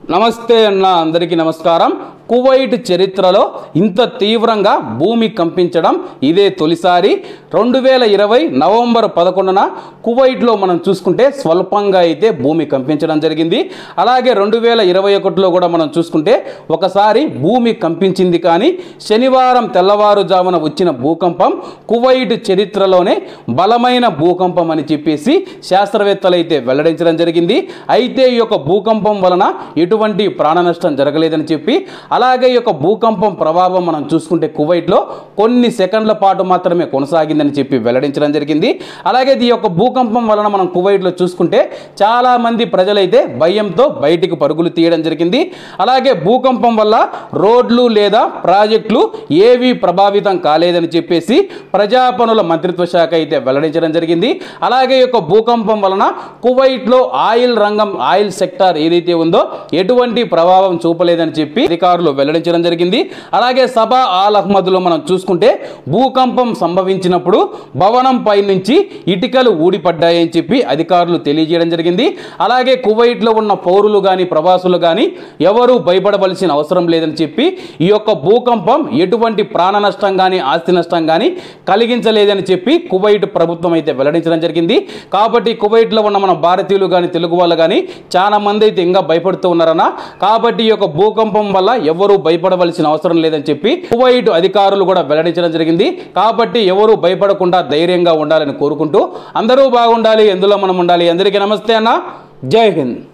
నమస్తే అన్న అందరికీ నమస్కారం కువైట్ చరిత్రలో ఇంత తీవ్రంగా భూమి కంపించడం ఇదే తొలిసారి రెండు వేల ఇరవై నవంబర్ పదకొండున కువైట్లో మనం చూసుకుంటే స్వల్పంగా అయితే భూమి కంపించడం జరిగింది అలాగే రెండు వేల ఇరవై ఒకటిలో కూడా మనం చూసుకుంటే ఒకసారి భూమి కంపించింది కానీ శనివారం తెల్లవారుజామున వచ్చిన భూకంపం కువైట్ చరిత్రలోనే బలమైన భూకంపం అని చెప్పేసి శాస్త్రవేత్తలు అయితే వెల్లడించడం జరిగింది అయితే ఈ యొక్క భూకంపం వలన ఎటువంటి ప్రాణ నష్టం జరగలేదని చెప్పి అలాగే ఈ యొక్క భూకంపం ప్రభావం మనం చూసుకుంటే కువైట్లో కొన్ని సెకండ్ల పాటు మాత్రమే కొనసాగిందని చెప్పి వెల్లడించడం జరిగింది అలాగే ఈ యొక్క భూకంపం వలన మనం కువైట్లో చూసుకుంటే చాలా మంది ప్రజలైతే భయంతో బయటికి పరుగులు తీయడం జరిగింది అలాగే భూకంపం వల్ల రోడ్లు లేదా ప్రాజెక్టులు ఏవీ ప్రభావితం కాలేదని చెప్పేసి ప్రజా పనుల మంత్రిత్వ శాఖ అయితే వెల్లడించడం జరిగింది అలాగే ఈ యొక్క భూకంపం వలన కువైట్లో ఆయిల్ రంగం ఆయిల్ సెక్టార్ ఏదైతే ఉందో ఎటువంటి ప్రభావం చూపలేదని చెప్పి అధికారులు వెల్లడించడం జరిగింది అలాగే సభా ఆల్ అహ్మద్లో మనం చూసుకుంటే భూకంపం సంభవించినప్పుడు భవనం పై నుంచి ఇటుకలు ఊడిపడ్డాయని చెప్పి అధికారులు తెలియజేయడం జరిగింది అలాగే కువైట్లో ఉన్న పౌరులు కానీ ప్రవాసులు కానీ ఎవరూ భయపడవలసిన అవసరం లేదని చెప్పి ఈ యొక్క భూకంపం ఎటువంటి ప్రాణ నష్టం కానీ ఆస్తి నష్టం కానీ కలిగించలేదని చెప్పి కువైట్ ప్రభుత్వం అయితే వెల్లడించడం జరిగింది కాబట్టి కువైట్లో ఉన్న మన భారతీయులు కానీ తెలుగు వాళ్ళు కానీ చాలా మంది అయితే ఇంకా భయపడుతూ ఉన్నారన్న కాబట్టి ఈ యొక్క భూకంపం వల్ల ఎవరూ భయపడవలసిన అవసరం లేదని చెప్పి కువైట్ అధికారులు కూడా వెల్లడించడం జరిగింది కాబట్టి ఎవరు భయపడకుండా ధైర్యంగా ఉండాలని కోరుకుంటూ అందరూ బాగుండాలి ఎందులో మనం ఉండాలి అందరికీ నమస్తే అన్న జై హింద్